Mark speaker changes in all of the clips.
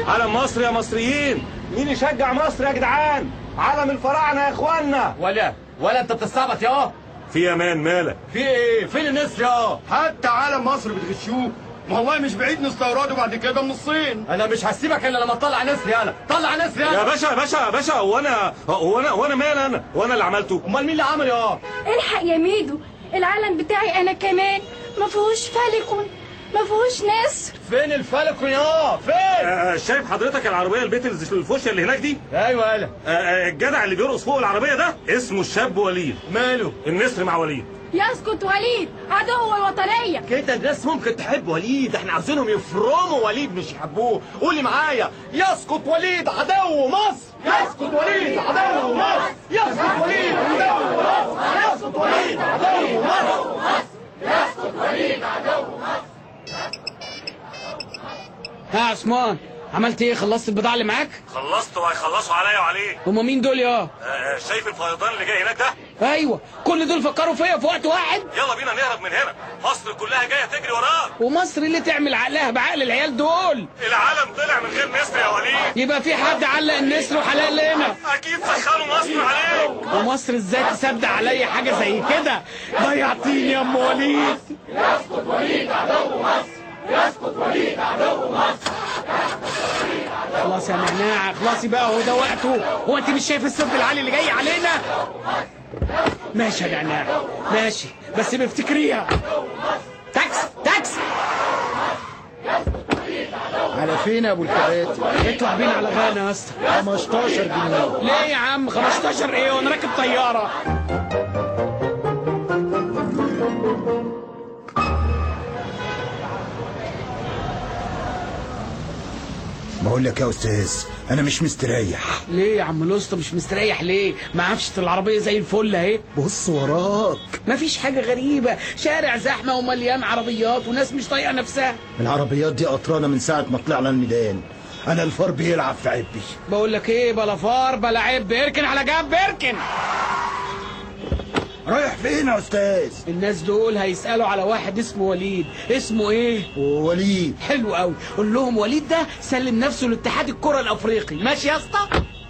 Speaker 1: علم مصر يا مصريين مين يشجع مصر يا جدعان علم الفراعنه يا اخوانا
Speaker 2: ولا ولا انت بتستعبط يا
Speaker 1: في امان مالك
Speaker 2: في ايه فين النسر يا
Speaker 3: حتى عالم مصر بتغشوه ما والله مش بعيد نستورده بعد كده من الصين
Speaker 2: انا مش هسيبك الا لما تطلع نسر يالا طلع نسر
Speaker 1: يا
Speaker 2: يالا
Speaker 1: باشا يا باشا يا باشا هو انا هو انا هو انا مال انا هو انا اللي عملته
Speaker 2: امال مين اللي عمل يا
Speaker 4: الحق يا ميدو العالم بتاعي انا كمان ما فيهوش فالكون ما فيهوش نسر
Speaker 2: فين الفلكون يا فين
Speaker 1: آه، شايف حضرتك العربيه البيت الفوشيا اللي هناك دي
Speaker 2: ايوه يالا
Speaker 1: آه، آه، الجدع اللي بيرقص فوق العربيه ده اسمه الشاب وليد
Speaker 2: ماله
Speaker 1: النسر مع وليد
Speaker 4: يسكت وليد عدو الوطنية
Speaker 2: كده الناس ممكن تحب وليد احنا عاوزينهم يفرموا وليد مش يحبوه قولي معايا يسقط وليد عدو مصر يسقط وليد عدو مصر يسقط وليد عدو مصر يسقط وليد عدو مصر
Speaker 5: ها يا عثمان عملت ايه خلصت البضاعه اللي معاك
Speaker 1: خلصت وهيخلصوا عليا وعليك
Speaker 5: هما مين دول يا
Speaker 1: آه، آه، شايف الفيضان اللي جاي هناك ده
Speaker 5: ايوه كل دول فكروا فيا في وقت واحد
Speaker 1: يلا بينا نهرب من هنا مصر كلها جايه تجري وراك
Speaker 5: ومصر اللي تعمل عقلها بعقل العيال دول
Speaker 1: العالم طلع من غير نسر يا وليد
Speaker 5: يبقى في حد علق النسر وحلق لنا
Speaker 1: اكيد سخنوا مصر عليك
Speaker 5: ومصر ازاي تصدق عليا حاجه زي كده ضيعتيني يا ام وليد خلاص يا نعناع خلاصي بقى هو ده وقته هو انت مش شايف الصوت العالي اللي جاي علينا ماشي يا نعناع ماشي بس بفتكريها تاكس تاكس
Speaker 3: على فين يا ابو الكباتي
Speaker 5: اطلع بينا على غانا يا اسطى
Speaker 3: 15 جنيه
Speaker 5: ليه يا عم 15 ايه وانا راكب طياره
Speaker 6: بقول لك يا استاذ انا مش مستريح
Speaker 5: ليه يا عم الاسطى مش مستريح ليه ما عفشة العربيه زي الفل اهي
Speaker 6: بص وراك
Speaker 5: مفيش حاجه غريبه شارع زحمه ومليان عربيات وناس مش طايقه نفسها
Speaker 6: العربيات دي قطرانه من ساعه ما طلعنا الميدان انا الفار بيلعب في عبي
Speaker 5: بقول لك ايه بلا فار بلا عيب اركن على جنب اركن
Speaker 6: رايح فين يا استاذ
Speaker 5: الناس دول هيسالوا على واحد اسمه وليد اسمه ايه
Speaker 6: وليد
Speaker 5: حلو قوي قول لهم وليد ده سلم نفسه لاتحاد الكره الافريقي ماشي يا اسطى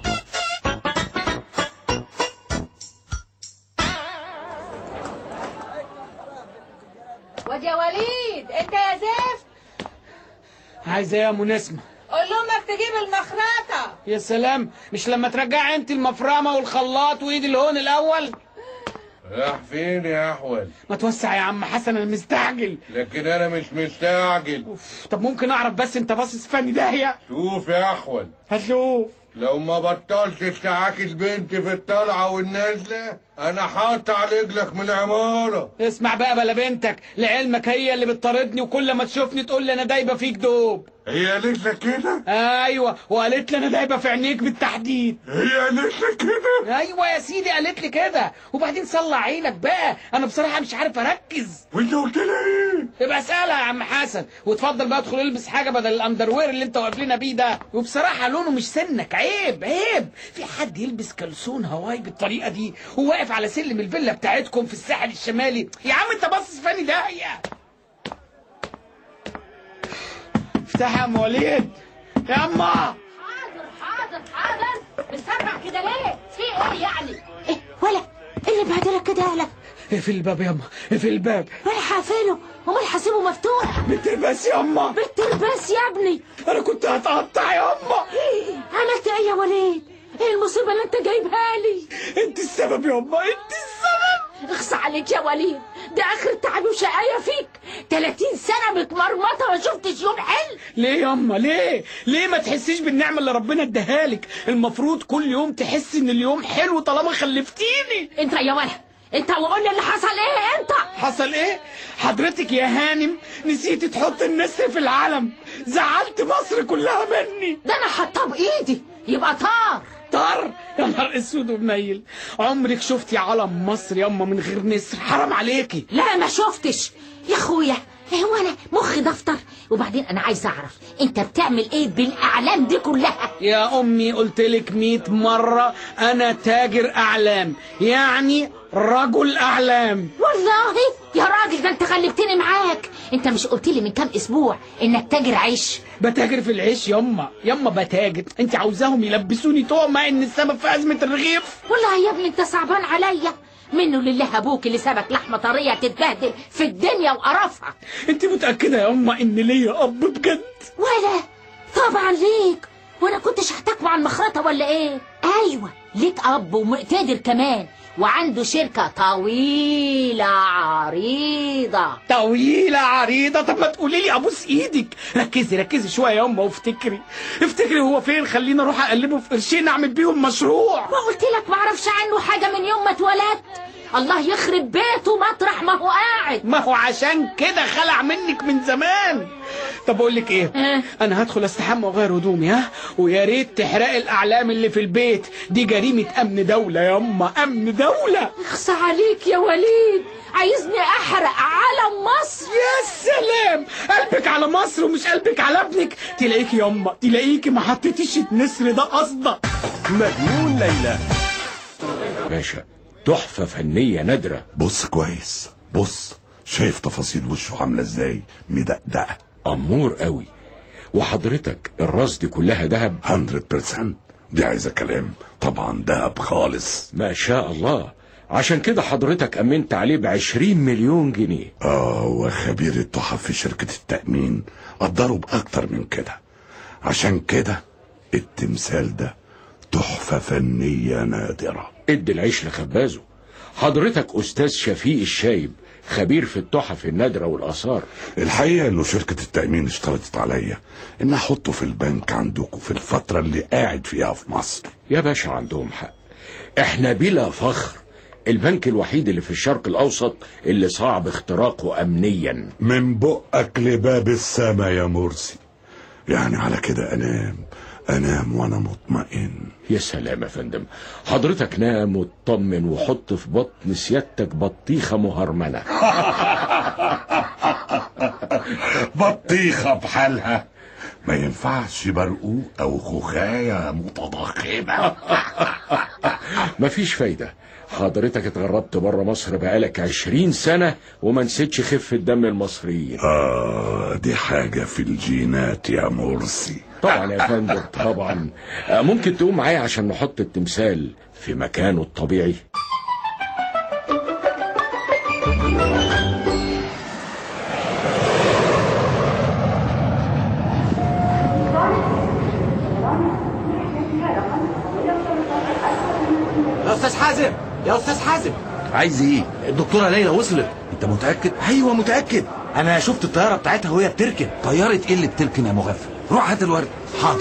Speaker 7: واد يا وليد انت يا زفت
Speaker 5: عايز ايه يا مناسمه
Speaker 7: قول لامك تجيب المخرطه
Speaker 5: يا سلام مش لما ترجعي انت المفرمه والخلاط وايد الهون الاول
Speaker 8: راح فين يا احول
Speaker 5: ما توسع يا عم حسن انا مستعجل
Speaker 8: لكن انا مش مستعجل
Speaker 5: أوف، طب ممكن اعرف بس انت باصص فاني داهيه
Speaker 8: شوف يا احول
Speaker 5: هشوف
Speaker 8: لو ما بطلتش تعاكس بنتي في الطلعه والنازله انا حاطط على رجلك من العماره
Speaker 5: اسمع بقى بلا بنتك لعلمك هي اللي بتطاردني وكل ما تشوفني تقول لي انا دايبه فيك دوب
Speaker 8: هي قالت لك كده
Speaker 5: ايوه وقالت لي انا دايبه في عينيك بالتحديد
Speaker 8: هي قالت لك كده
Speaker 5: ايوه يا سيدي قالت لي كده وبعدين صلى عينك بقى انا بصراحه مش عارف اركز
Speaker 8: وانت قلت لها ايه
Speaker 5: يبقى اسالها يا عم حسن وتفضل بقى ادخل البس حاجه بدل الاندروير اللي انت واقف لنا بيه ده وبصراحه لونه مش سنك عيب عيب في حد يلبس كلسون هواي بالطريقه دي وواقف على سلم الفيلا بتاعتكم في الساحل الشمالي يا عم انت باصص فاني داهيه افتح يا ام وليد يا اما
Speaker 7: حاضر حاضر حاضر بتسرع كده ليه في ايه يعني
Speaker 9: إيه ولا إيه اللي بهدلك كده يالا
Speaker 5: اقفل الباب يا اما اقفل الباب
Speaker 9: رايح اقفله امال حاسبه مفتوح
Speaker 5: بالترباس يا اما
Speaker 9: بالترباس يا ابني
Speaker 5: انا كنت هتقطع يا اما
Speaker 9: عملت ايه يا وليد ايه المصيبه اللي انت جايبها لي
Speaker 5: انت السبب يا اما انت السبب
Speaker 9: اخص عليك يا وليد ده اخر تعب وشقايه فيك 30 سنه متمرمطه ما شفتش يوم حلو
Speaker 5: ليه ياما ليه ليه ما تحسيش بالنعمه اللي ربنا اداها لك المفروض كل يوم تحس ان اليوم حلو طالما خلفتيني
Speaker 9: انت يا ولد انت وقول لي اللي حصل ايه انت
Speaker 5: حصل ايه حضرتك يا هانم نسيتي تحط النسر في العلم زعلت مصر كلها مني
Speaker 9: ده انا حطاه بايدي يبقى طار
Speaker 5: طار يا نهار اسود ومنيل عمرك شفتي علم مصر ياما من غير نسر حرام عليكي
Speaker 9: لا ما شفتش يا اخويا هو انا مخي دفتر وبعدين انا عايز اعرف انت بتعمل ايه بالاعلام دي كلها
Speaker 5: يا امي قلت لك 100 مره انا تاجر اعلام يعني رجل اعلام
Speaker 9: والله يا راجل ده انت غلبتني معاك انت مش قلت لي من كام اسبوع انك تاجر عيش
Speaker 5: بتاجر في العيش يما يما بتاجر انت عاوزاهم يلبسوني تهمه ان السبب في ازمه الرغيف
Speaker 9: والله يا ابني انت صعبان عليا منه لله ابوك اللي سابك لحمه طريه تتبهدل في الدنيا وقرفها
Speaker 5: انت متاكده يا يما ان ليا اب بجد
Speaker 9: ولا طبعا ليك وانا كنتش هحتاج مع المخرطه ولا ايه ايوه ليك اب ومقتدر كمان وعنده شركه طويله عريضه
Speaker 5: طويلة عريضة طب ما تقولي لي ابوس ايدك ركزي ركزي شوية يا يما وافتكري افتكري هو فين خليني اروح اقلبه في قرشين اعمل بيهم مشروع
Speaker 9: ما قلت لك ما اعرفش عنه حاجه من يوم ما اتولدت الله يخرب بيته مطرح ما هو قاعد
Speaker 5: ما هو عشان كده خلع منك من زمان طب اقول لك ايه
Speaker 9: اه.
Speaker 5: انا هدخل استحمى واغير هدومي ها ويا ريت تحرقي الاعلام اللي في البيت دي جريمه امن دوله يا اما امن دوله
Speaker 9: اخصى عليك يا وليد عايزني احرق علم مصر
Speaker 5: يا سلام قلبك على مصر ومش قلبك على ابنك تلاقيكي يا اما تلاقيكي ما حطيتيش النسر ده قصدك
Speaker 1: مجنون ليلى
Speaker 10: باشا تحفة فنية نادرة
Speaker 11: بص كويس بص شايف تفاصيل وشه عامله ازاي مدقدقه
Speaker 10: أمور قوي وحضرتك الراس دي كلها دهب
Speaker 11: 100% دي عايزه كلام طبعا دهب خالص
Speaker 10: ما شاء الله عشان كده حضرتك أمنت عليه بعشرين مليون جنيه
Speaker 11: اه وخبير التحف في شركه التامين قدروا باكتر من كده عشان كده التمثال ده تحفه فنيه نادره
Speaker 10: ادي العيش لخبازه حضرتك أستاذ شفيق الشايب خبير في التحف النادرة والآثار
Speaker 11: الحقيقه انه شركه التامين اشترطت عليا ان احطه في البنك عندكم في الفتره اللي قاعد فيها في مصر
Speaker 10: يا باشا عندهم حق احنا بلا فخر البنك الوحيد اللي في الشرق الأوسط اللي صعب اختراقه أمنيا
Speaker 11: من بقك لباب السما يا مرسي يعني على كده انام انام وانا مطمئن
Speaker 10: يا سلام يا فندم حضرتك نام واطمن وحط في بطن سيادتك بطيخة مهرمنة
Speaker 11: بطيخه بحالها ما ينفعش برقوق او خوخايه متضخمه
Speaker 10: مفيش فايدة حضرتك اتغربت بره مصر بقالك عشرين سنة وما نسيتش خفة دم المصريين
Speaker 11: اه دي حاجه في الجينات يا مرسي
Speaker 10: طبعا يا فندم طبعا آه، ممكن تقوم معايا عشان نحط التمثال في مكانه الطبيعي
Speaker 2: يا استاذ حازم يا استاذ حازم
Speaker 3: عايز ايه
Speaker 2: الدكتوره ليلى وصلت
Speaker 3: انت متاكد
Speaker 2: ايوه متاكد انا شفت الطياره بتاعتها وهي بتركن
Speaker 3: طياره ايه اللي بتركن يا مغفل روح هات الورد
Speaker 2: حاضر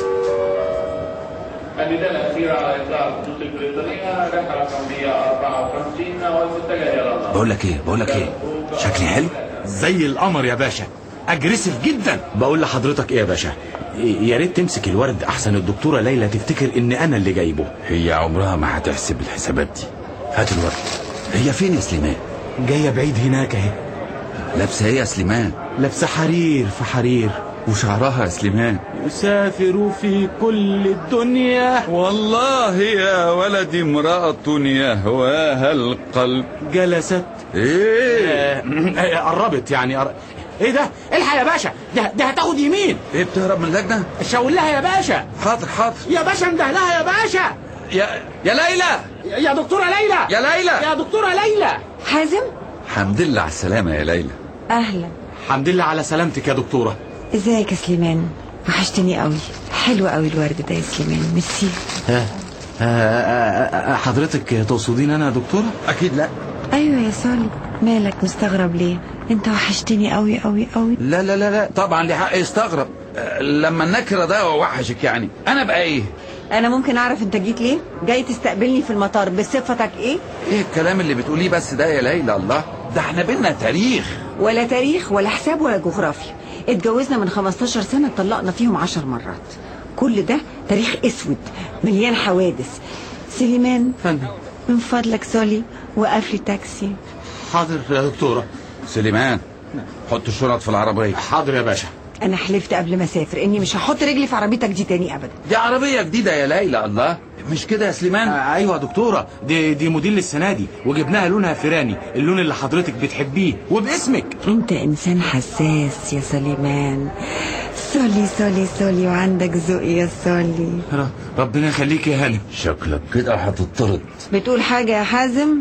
Speaker 12: النداء الأخير على إطلاق خطوط البريطانية رحلة رقم 154 والمتجه إلى لندن
Speaker 3: بقول لك ايه بقول لك ايه شكلي حلو
Speaker 2: زي القمر يا باشا اجريسيف جدا
Speaker 13: بقول لحضرتك ايه يا باشا يا ريت تمسك الورد احسن الدكتوره ليلى تفتكر ان انا اللي جايبه
Speaker 3: هي عمرها ما هتحسب الحسابات دي هات الورد هي فين يا سليمان
Speaker 13: جايه بعيد هناك اهي
Speaker 3: لابسه ايه يا سليمان
Speaker 13: لابسه حرير في حرير
Speaker 3: وشعرها يا سليمان
Speaker 13: يسافر في كل الدنيا
Speaker 14: والله يا ولدي امرأة يهواها القلب
Speaker 13: جلست
Speaker 14: ايه
Speaker 13: آه، قربت يعني قر... ايه ده الحق يا باشا ده ده هتاخد يمين
Speaker 3: ايه بتهرب من اللجنة
Speaker 13: شاور لها يا باشا
Speaker 3: حاضر حاضر
Speaker 13: يا باشا انده لها يا باشا
Speaker 3: يا يا ليلى
Speaker 13: يا دكتوره ليلى
Speaker 3: يا ليلى
Speaker 13: يا دكتوره ليلى
Speaker 15: حازم
Speaker 3: حمد لله على السلامة يا ليلى
Speaker 15: اهلا
Speaker 13: الحمد لله على سلامتك يا دكتوره
Speaker 15: ازيك يا سليمان وحشتني قوي حلو قوي الورد ده يا سليمان ميرسي
Speaker 13: ها آه، آه، آه، حضرتك تقصدين انا يا دكتوره
Speaker 3: اكيد لا
Speaker 15: ايوه يا سولي مالك مستغرب ليه انت وحشتني قوي قوي قوي
Speaker 3: لا لا لا لا طبعا ليه حق يستغرب أه، لما النكرة ده وحشك يعني انا بقى ايه
Speaker 15: انا ممكن اعرف انت جيت ليه جاي تستقبلني في المطار بصفتك ايه
Speaker 3: ايه الكلام اللي بتقوليه بس ده يا ليلى الله ده احنا بينا تاريخ
Speaker 15: ولا تاريخ ولا حساب ولا جغرافيا اتجوزنا من 15 سنة اتطلقنا فيهم 10 مرات كل ده تاريخ اسود مليان حوادث سليمان
Speaker 13: فندم
Speaker 15: من فضلك سولي وقف لي تاكسي
Speaker 13: حاضر يا دكتوره
Speaker 3: سليمان حط الشنط في العربية
Speaker 13: حاضر يا باشا
Speaker 15: انا حلفت قبل ما اسافر اني مش هحط رجلي في عربيتك دي تاني ابدا
Speaker 3: دي عربية جديدة يا ليلى الله مش كده يا سليمان
Speaker 13: آه ايوه يا دكتوره دي دي موديل السنه دي وجبناها لونها فيراني اللون اللي حضرتك بتحبيه وباسمك
Speaker 15: انت انسان حساس يا سليمان سولي سولي سولي وعندك ذوق يا سولي
Speaker 13: ر- ربنا يخليك يا هانم
Speaker 3: شكلك كده هتطرد
Speaker 15: بتقول حاجة يا حازم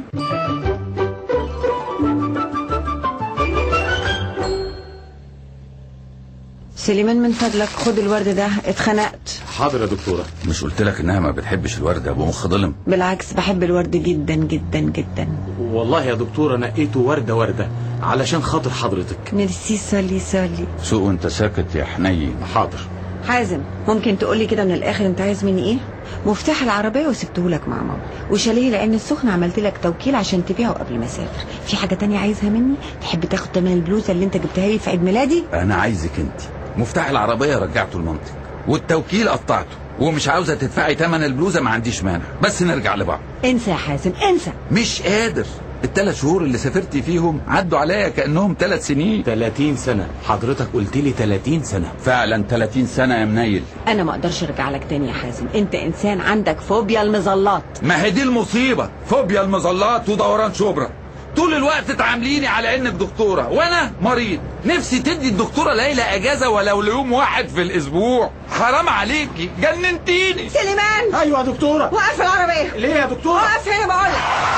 Speaker 15: سليمان من فضلك خد الورد ده اتخنقت
Speaker 13: حاضر يا دكتوره
Speaker 3: مش قلت لك انها ما بتحبش الورد يا ابو مخ ظلم
Speaker 15: بالعكس بحب الورد جدا جدا جدا
Speaker 13: والله يا دكتوره نقيته ورده ورده علشان خاطر حضرتك
Speaker 15: ميرسي سولي سولي
Speaker 3: سوق وانت ساكت يا حنين
Speaker 13: حاضر
Speaker 15: حازم ممكن تقولي كده من الاخر انت عايز مني ايه مفتاح العربيه وسبته لك مع ماما وشاليه لان السخن عملت لك توكيل عشان تبيعه قبل ما اسافر في حاجه تانية عايزها مني تحب تاخد تمن البلوزه اللي انت جبتها لي في عيد ميلادي
Speaker 3: انا عايزك انت مفتاح العربية رجعته المنطق والتوكيل قطعته ومش عاوزة تدفعي تمن البلوزة ما عنديش مانع بس نرجع لبعض
Speaker 15: انسى يا حازم انسى
Speaker 3: مش قادر الثلاث شهور اللي سافرتي فيهم عدوا عليا كأنهم ثلاث سنين
Speaker 13: 30 سنه حضرتك قلت لي 30 سنه
Speaker 3: فعلا 30 سنة يا منيل
Speaker 15: انا ما اقدرش ارجع لك تاني يا حازم انت انسان عندك فوبيا المظلات
Speaker 3: ما هي دي المصيبة فوبيا المظلات ودوران شبرا طول الوقت تعامليني على انك دكتورة وانا مريض نفسي تدي الدكتورة ليلى اجازة ولو ليوم واحد في الاسبوع حرام عليكي جننتيني
Speaker 15: سليمان
Speaker 13: ايوه يا دكتوره
Speaker 15: وقف العربيه
Speaker 13: ليه يا دكتوره
Speaker 15: وقف هنا بقول لك